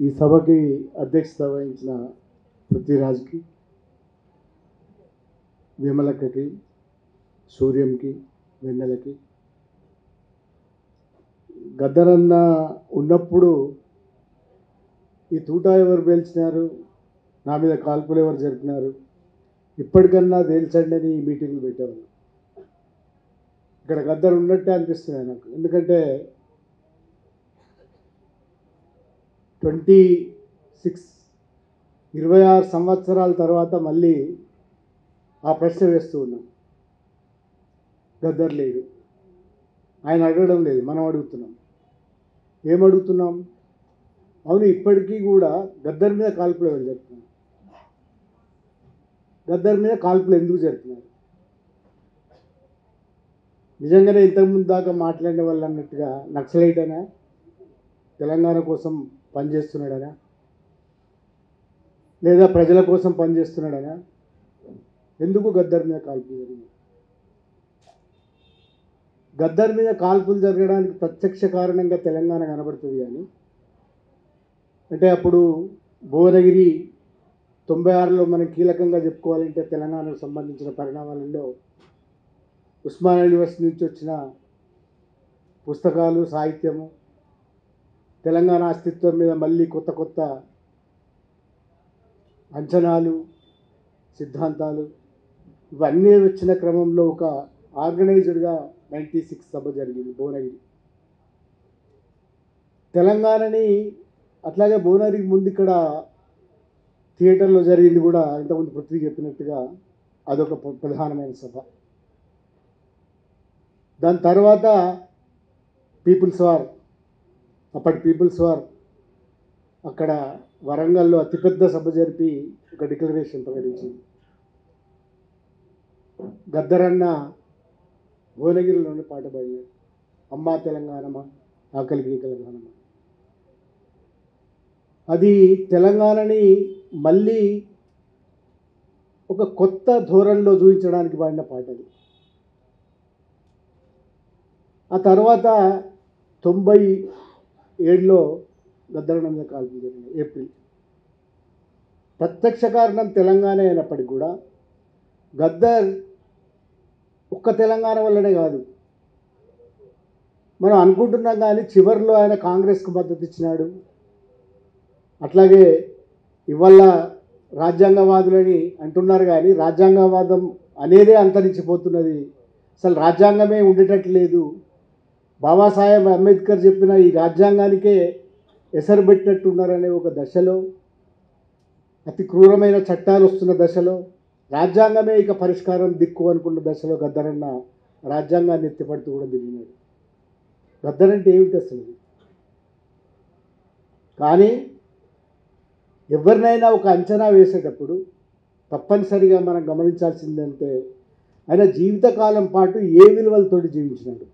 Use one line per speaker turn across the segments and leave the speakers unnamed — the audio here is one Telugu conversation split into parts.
ఈ సభకి అధ్యక్షత వహించిన పృథ్వీరాజ్కి విమలక్కకి సూర్యంకి వెన్నెలకి గద్దరన్న ఉన్నప్పుడు ఈ తూటా ఎవరు పేల్చినారు నా మీద కాల్పులు ఎవరు జరిపినారు ఇప్పటికన్నా తేల్చండి అని ఈ మీటింగ్లు పెట్టేవాళ్ళు ఇక్కడ గద్దరు ఉన్నట్టే అనిపిస్తుంది నాకు ఎందుకంటే ట్వంటీ సిక్స్ ఇరవై ఆరు సంవత్సరాల తర్వాత మళ్ళీ ఆ ప్రశ్న వేస్తూ ఉన్నాం గద్దర్ లేడు ఆయన అడగడం లేదు మనం అడుగుతున్నాం ఏం అడుగుతున్నాం అవును ఇప్పటికీ కూడా గద్దర్ మీద కాల్పులు ఎవరు జరుపుతున్నారు గద్దర్ మీద కాల్పులు ఎందుకు జరుపుతున్నారు నిజంగానే ఇంతకుముందు దాకా మాట్లాడిన వాళ్ళు అన్నట్టుగా నక్సలైట్ అనా తెలంగాణ కోసం పనిచేస్తున్నాడనా లేదా ప్రజల కోసం పనిచేస్తున్నాడనా ఎందుకు గద్దర్ మీద కాల్పులు జరిగింది గద్దర్ మీద కాల్పులు జరగడానికి ప్రత్యక్ష కారణంగా తెలంగాణ కనబడుతుంది కానీ అంటే అప్పుడు భువనగిరి తొంభై ఆరులో మనం కీలకంగా చెప్పుకోవాలంటే తెలంగాణకు సంబంధించిన పరిణామాలలో ఉస్మానియా యూనివర్సిటీ నుంచి వచ్చిన పుస్తకాలు సాహిత్యము తెలంగాణ అస్తిత్వం మీద మళ్ళీ కొత్త కొత్త అంచనాలు సిద్ధాంతాలు ఇవన్నీ వచ్చిన క్రమంలో ఒక ఆర్గనైజ్డ్గా నైంటీ సిక్స్ సభ జరిగింది భువనగిరి తెలంగాణని అట్లాగే భువనగిరికి ముందు ఇక్కడ థియేటర్లో జరిగింది కూడా ఇంతకుముందు పృథ్వీ చెప్పినట్టుగా అదొక ప్ర- ప్రధానమైన సభ దాని తర్వాత పీపుల్స్ వార్ అప్పటి పీపుల్స్ వార్ అక్కడ వరంగల్లో అతిపెద్ద సభ జరిపి ఒక డిక్లరేషన్ ప్రకటించింది గద్దరన్న భువనగిరిలోనే పాట పాడినాడు అమ్మా తెలంగాణమా ఆకలికి తెలంగాణమా అది తెలంగాణని మళ్ళీ ఒక కొత్త ధోరణిలో చూపించడానికి పాడిన పాట అది ఆ తర్వాత తొంభై ఏడులో గద్దరన్న మీద కాల్పులు జరిగినాయి ఏప్రిల్ ప్రత్యక్ష కారణం తెలంగాణ అయినప్పటికీ కూడా గద్దర్ ఒక్క తెలంగాణ వల్లనే కాదు మనం అనుకుంటున్నాం కానీ చివరిలో ఆయన కాంగ్రెస్కు మద్దతు ఇచ్చినాడు అట్లాగే ఇవాళ రాజ్యాంగవాదులని అంటున్నారు కానీ రాజ్యాంగవాదం అనేదే అంతరించిపోతున్నది అసలు రాజ్యాంగమే ఉండేటట్టు లేదు బాబాసాహెబ్ అంబేద్కర్ చెప్పిన ఈ రాజ్యాంగానికే ఎసరు పెట్టినట్టున్నారనే ఒక దశలో అతి క్రూరమైన చట్టాలు వస్తున్న దశలో రాజ్యాంగమే ఇక పరిష్కారం దిక్కు అనుకున్న దశలో గద్దరన్న రాజ్యాంగాన్ని ఎత్తిపడుతూ కూడా దిగినాడు గద్దరంటే ఏమిటి అసలు కానీ ఎవరినైనా ఒక అంచనా వేసేటప్పుడు తప్పనిసరిగా మనం గమనించాల్సిందంటే ఆయన జీవితకాలం పాటు ఏ విలువలతోటి జీవించినాడు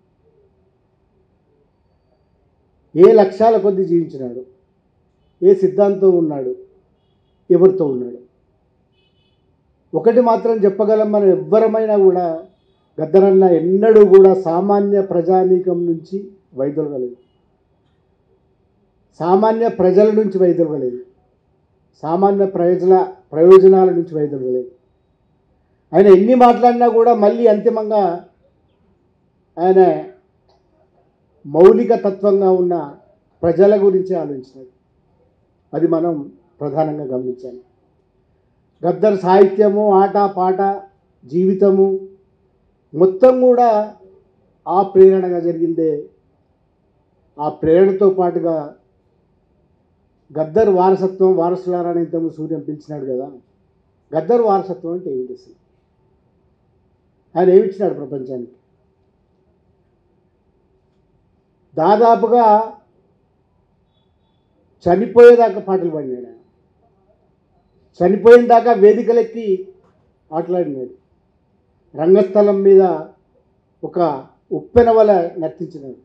ఏ లక్ష్యాల కొద్దీ జీవించినాడు ఏ సిద్ధాంతం ఉన్నాడు ఎవరితో ఉన్నాడు ఒకటి మాత్రం చెప్పగలం మనం ఎవ్వరమైనా కూడా గద్దరన్న ఎన్నడూ కూడా సామాన్య ప్రజానీకం నుంచి వైదొలగలేదు సామాన్య ప్రజల నుంచి వైదొలగలేదు సామాన్య ప్రయోజన ప్రయోజనాల నుంచి వైదొలగలేదు ఆయన ఎన్ని మాట్లాడినా కూడా మళ్ళీ అంతిమంగా ఆయన మౌలిక తత్వంగా ఉన్న ప్రజల గురించి ఆలోచించినాడు అది మనం ప్రధానంగా గమనించాలి గద్దర్ సాహిత్యము ఆట పాట జీవితము మొత్తం కూడా ఆ ప్రేరణగా జరిగిందే ఆ ప్రేరణతో పాటుగా గద్దర్ వారసత్వం వారసులారని ఇంతకుముందు సూర్యం పిలిచినాడు కదా గద్దర్ వారసత్వం అంటే ఏమిటి అసలు ఆయన ఏమిచ్చినాడు ప్రపంచానికి దాదాపుగా చనిపోయేదాకా పాటలు పాడినాడు ఆయన చనిపోయిన దాకా వేదికలెక్కి ఆటలాడినాడు రంగస్థలం మీద ఒక ఉప్పెన వల నర్తించినాడు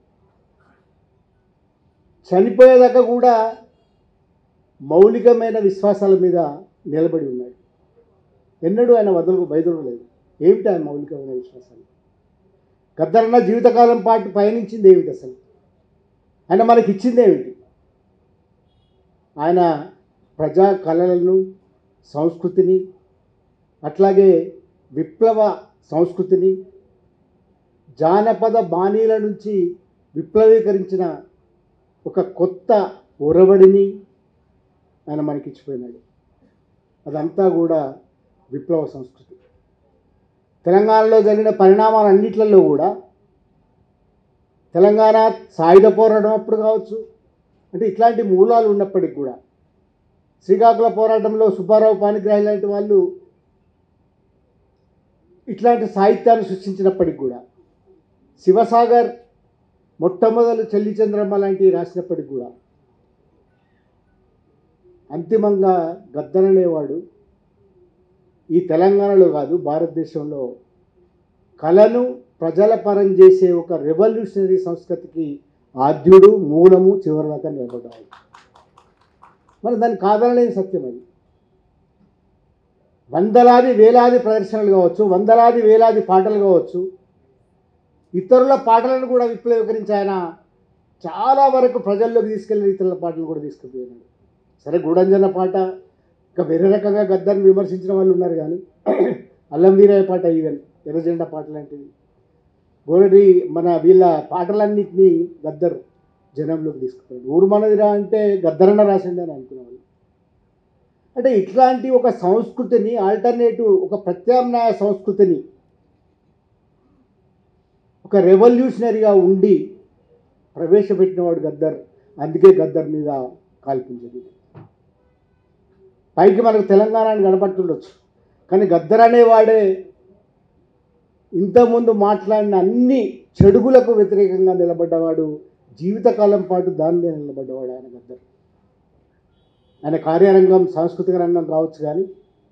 చనిపోయేదాకా కూడా మౌలికమైన విశ్వాసాల మీద నిలబడి ఉన్నాడు ఎన్నడూ ఆయన వదలకు బయదొరలేదు ఏమిటి ఆయన మౌలికమైన విశ్వాసాలు గద్దరన్న జీవితకాలం పాటు పయనించింది ఏమిటి అసలు ఆయన మనకి ఇచ్చింది ఏమిటి ఆయన ప్రజా కళలను సంస్కృతిని అట్లాగే విప్లవ సంస్కృతిని జానపద బాణీల నుంచి విప్లవీకరించిన ఒక కొత్త ఒరవడిని ఆయన మనకిచ్చిపోయినాడు అదంతా కూడా విప్లవ సంస్కృతి తెలంగాణలో జరిగిన పరిణామాలన్నిట్లలో కూడా తెలంగాణ సాయుధ పోరాటం అప్పుడు కావచ్చు అంటే ఇట్లాంటి మూలాలు ఉన్నప్పటికి కూడా శ్రీకాకుళ పోరాటంలో సుబ్బారావు పానిగ్రాహి లాంటి వాళ్ళు ఇట్లాంటి సాహిత్యాన్ని సృష్టించినప్పటికి కూడా శివసాగర్ మొట్టమొదలు చెల్లి చంద్రమ్మ లాంటివి రాసినప్పటికి కూడా అంతిమంగా గద్దరనేవాడు ఈ తెలంగాణలో కాదు భారతదేశంలో కళను ప్రజల పరం చేసే ఒక రెవల్యూషనరీ సంస్కృతికి ఆద్యుడు మూలము చివరిదాకా నిలబడ్డాడు మరి దాన్ని కాదనలేని సత్యం అది వందలాది వేలాది ప్రదర్శనలు కావచ్చు వందలాది వేలాది పాటలు కావచ్చు ఇతరుల పాటలను కూడా విప్లవీకరించి ఆయన చాలా వరకు ప్రజల్లోకి తీసుకెళ్ళిన ఇతరుల పాటలు కూడా తీసుకుపోయినాడు సరే గూడంజన పాట ఇంకా వేరే రకంగా గద్దర్ని విమర్శించిన వాళ్ళు ఉన్నారు కానీ అల్లం వీరయ్య పాట ఈవెన్ ఎర్రజెండా పాట లాంటివి గోరడి మన వీళ్ళ పాటలన్నింటినీ గద్దర్ జనంలోకి తీసుకుపోయాడు ఊరు మనదిరా అంటే గద్దరన్న రాసిండే అని అనుకునేవాళ్ళు అంటే ఇట్లాంటి ఒక సంస్కృతిని ఆల్టర్నేటివ్ ఒక ప్రత్యామ్నాయ సంస్కృతిని ఒక రెవల్యూషనరీగా ఉండి ప్రవేశపెట్టినవాడు గద్దర్ అందుకే గద్దర్ మీద కాల్పించింది పైకి మనకు తెలంగాణని కనపడుతుండొచ్చు కానీ గద్దర్ అనేవాడే ఇంతకుముందు మాట్లాడిన అన్ని చెడుగులకు వ్యతిరేకంగా నిలబడ్డవాడు జీవితకాలం పాటు దాని మీద నిలబడ్డవాడు ఆయన గద్దర్ ఆయన కార్యరంగం సాంస్కృతిక రంగం కావచ్చు కానీ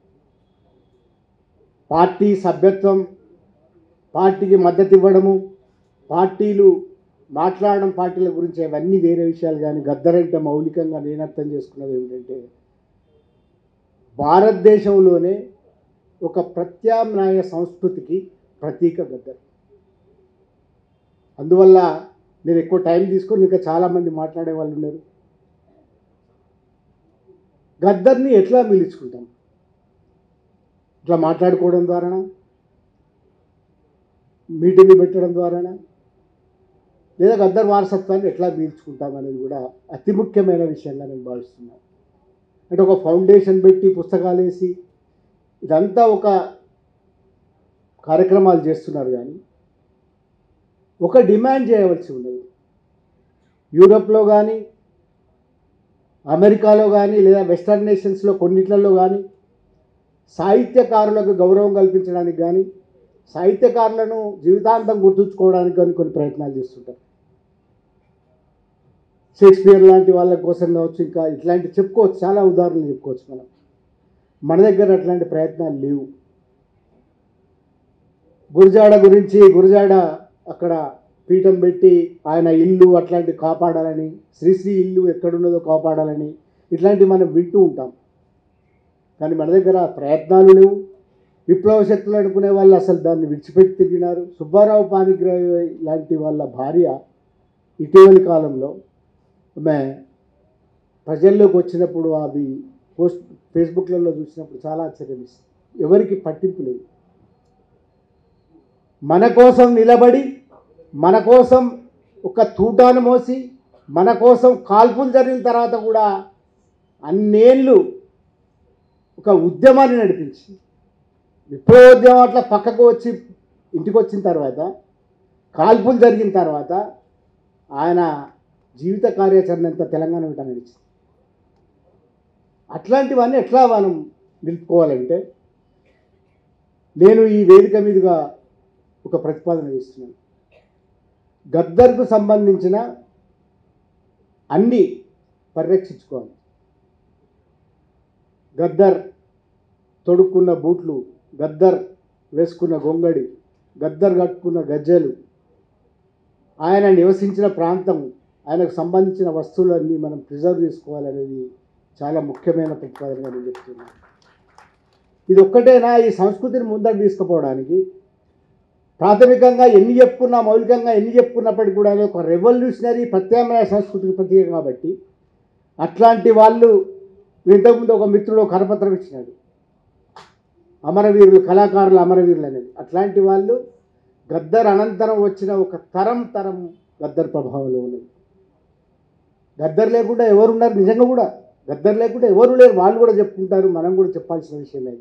పార్టీ సభ్యత్వం పార్టీకి మద్దతు ఇవ్వడము పార్టీలు మాట్లాడడం పార్టీల గురించి అవన్నీ వేరే విషయాలు కానీ గద్దరంటే మౌలికంగా నేను అర్థం చేసుకున్నది ఏమిటంటే భారతదేశంలోనే ఒక ప్రత్యామ్నాయ సంస్కృతికి ప్రతీక గద్దర్ అందువల్ల నేను ఎక్కువ టైం తీసుకొని ఇంకా చాలామంది మాట్లాడే వాళ్ళు ఉన్నారు గద్దర్ని ఎట్లా మిలుచుకుంటాం ఇట్లా మాట్లాడుకోవడం ద్వారానా మీటింగ్లు పెట్టడం ద్వారానా లేదా గద్దర్ వారసత్వాన్ని ఎట్లా పీల్చుకుంటాం అనేది కూడా అతి ముఖ్యమైన విషయంగా నేను భావిస్తున్నాను అంటే ఒక ఫౌండేషన్ పెట్టి పుస్తకాలు వేసి ఇదంతా ఒక కార్యక్రమాలు చేస్తున్నారు కానీ ఒక డిమాండ్ చేయవలసి ఉన్నది యూరోప్లో కానీ అమెరికాలో కానీ లేదా వెస్టర్న్ నేషన్స్లో కొన్నిట్లలో కానీ సాహిత్యకారులకు గౌరవం కల్పించడానికి కానీ సాహిత్యకారులను జీవితాంతం గుర్తుంచుకోవడానికి కానీ కొన్ని ప్రయత్నాలు చేస్తుంటారు షేక్స్పియర్ లాంటి వాళ్ళ కోసం కావచ్చు ఇంకా ఇట్లాంటి చెప్పుకోవచ్చు చాలా ఉదాహరణలు చెప్పుకోవచ్చు మనం మన దగ్గర అట్లాంటి ప్రయత్నాలు లేవు గురజాడ గురించి గురజాడ అక్కడ పీఠం పెట్టి ఆయన ఇల్లు అట్లాంటి కాపాడాలని శ్రీశ్రీ ఇల్లు ఎక్కడున్నదో కాపాడాలని ఇట్లాంటివి మనం వింటూ ఉంటాం కానీ మన దగ్గర ప్రయత్నాలు లేవు విప్లవ శక్తులు అనుకునే వాళ్ళు అసలు దాన్ని విడిచిపెట్టి తిరిగినారు సుబ్బారావు పానిగ్రాహి లాంటి వాళ్ళ భార్య ఇటీవలి కాలంలో ఆమె ప్రజల్లోకి వచ్చినప్పుడు అవి పోస్ట్ ఫేస్బుక్లలో చూసినప్పుడు చాలా ఆశ్చర్యం ఇస్తుంది ఎవరికి పట్టింపు లేదు మన కోసం నిలబడి మన కోసం ఒక తూటాను మోసి మన కోసం కాల్పులు జరిగిన తర్వాత కూడా అన్నేళ్ళు ఒక ఉద్యమాన్ని నడిపించి విప్లవోద్యమం అట్లా పక్కకు వచ్చి ఇంటికి వచ్చిన తర్వాత కాల్పులు జరిగిన తర్వాత ఆయన జీవిత కార్యాచరణ అంతా తెలంగాణ వెంట నడిచింది అట్లాంటివన్నీ ఎట్లా మనం నిలుపుకోవాలంటే నేను ఈ వేదిక మీదుగా ఒక ప్రతిపాదన చేస్తున్నాను గద్దర్కు సంబంధించిన అన్నీ పరిరక్షించుకోవాలి గద్దర్ తొడుక్కున్న బూట్లు గద్దర్ వేసుకున్న గొంగడి గద్దర్ కట్టుకున్న గజ్జెలు ఆయన నివసించిన ప్రాంతం ఆయనకు సంబంధించిన వస్తువులన్నీ మనం ప్రిజర్వ్ చేసుకోవాలనేది చాలా ముఖ్యమైన ప్రతిపాదనగా నేను చెప్తున్నాను ఇది ఒక్కటేనా ఈ సంస్కృతిని ముందడు తీసుకుపోవడానికి ప్రాథమికంగా ఎన్ని చెప్పుకున్నా మౌలికంగా ఎన్ని చెప్పుకున్నప్పటికీ కూడా అది ఒక రెవల్యూషనరీ ప్రత్యామ్నాయ సంస్కృతికి ప్రతీక కాబట్టి అట్లాంటి వాళ్ళు ఇంతకుముందు ఒక మిత్రుడు ఒక కరపత్రం ఇచ్చినాడు అమరవీరులు కళాకారులు అమరవీరులు అనేది అట్లాంటి వాళ్ళు గద్దర్ అనంతరం వచ్చిన ఒక తరం తరం గద్దర్ ప్రభావంలో ఉన్నది గద్దర్ లేకుండా ఎవరున్నారు నిజంగా కూడా గద్దర్ లేకుండా ఎవరు లేరు వాళ్ళు కూడా చెప్పుకుంటారు మనం కూడా చెప్పాల్సిన విషయం అది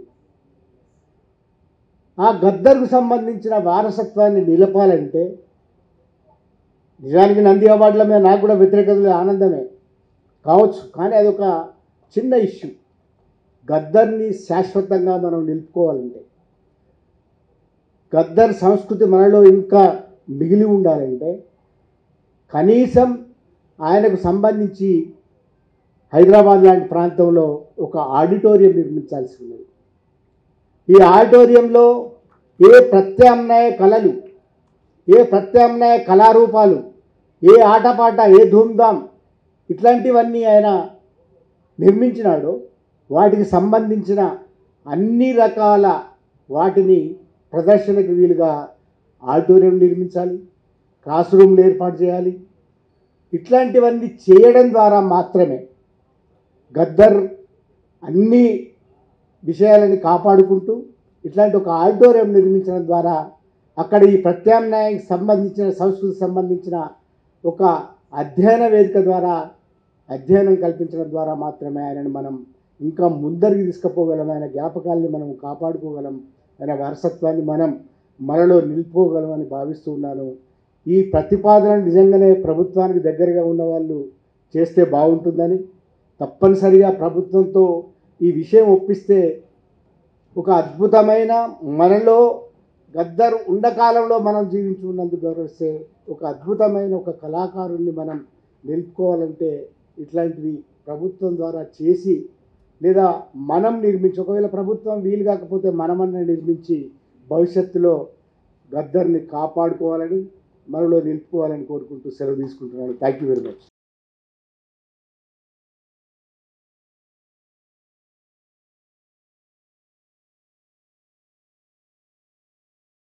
ఆ గద్దర్కు సంబంధించిన వారసత్వాన్ని నిలపాలంటే నిజానికి నంది అవార్డుల మీద నాకు కూడా వ్యతిరేకత లేదు, ఆనందమే కావచ్చు కానీ అదొక చిన్న ఇష్యూ గద్దర్ని శాశ్వతంగా మనం నిలుపుకోవాలంటే గద్దర్ సంస్కృతి మనలో ఇంకా మిగిలి ఉండాలంటే కనీసం ఆయనకు సంబంధించి హైదరాబాద్ లాంటి ప్రాంతంలో ఒక ఆడిటోరియం నిర్మించాల్సి ఉన్నది ఈ ఆడిటోరియంలో ఏ ప్రత్యామ్నాయ కళలు ఏ ప్రత్యామ్నాయ కళారూపాలు ఏ ఆటపాట ఏ ధూమ్ధామ్ ఇట్లాంటివన్నీ ఆయన నిర్మించినాడో వాటికి సంబంధించిన అన్ని రకాల వాటిని ప్రదర్శనకు వీలుగా ఆడిటోరియం నిర్మించాలి క్లాస్ రూమ్లు ఏర్పాటు చేయాలి ఇట్లాంటివన్నీ చేయడం ద్వారా మాత్రమే గద్దర్ అన్ని విషయాలని కాపాడుకుంటూ ఇట్లాంటి ఒక ఆడిటోరియం నిర్మించడం ద్వారా అక్కడ ఈ ప్రత్యామ్నాయానికి సంబంధించిన సంస్కృతికి సంబంధించిన ఒక అధ్యయన వేదిక ద్వారా అధ్యయనం కల్పించడం ద్వారా మాత్రమే ఆయనను మనం ఇంకా ముందరికి తీసుకుపోగలం ఆయన జ్ఞాపకాల్ని మనం కాపాడుకోగలం ఆయన వారసత్వాన్ని మనం మనలో నిలుపుకోగలమని భావిస్తూ ఉన్నాను ఈ ప్రతిపాదన నిజంగానే ప్రభుత్వానికి దగ్గరగా ఉన్న వాళ్ళు చేస్తే బాగుంటుందని తప్పనిసరిగా ప్రభుత్వంతో ఈ విషయం ఒప్పిస్తే ఒక అద్భుతమైన మనలో గద్దర్ ఉండకాలంలో మనం జీవించి ఉన్నందుకు గౌరవిస్తే ఒక అద్భుతమైన ఒక కళాకారుణ్ణి మనం నిలుపుకోవాలంటే ఇట్లాంటివి ప్రభుత్వం ద్వారా చేసి లేదా మనం నిర్మించి ఒకవేళ ప్రభుత్వం వీలు కాకపోతే మనమన్నా నిర్మించి భవిష్యత్తులో గద్దర్ని కాపాడుకోవాలని మనలో నిలుపుకోవాలని కోరుకుంటూ సెలవు తీసుకుంటున్నాను థ్యాంక్ యూ వెరీ మచ్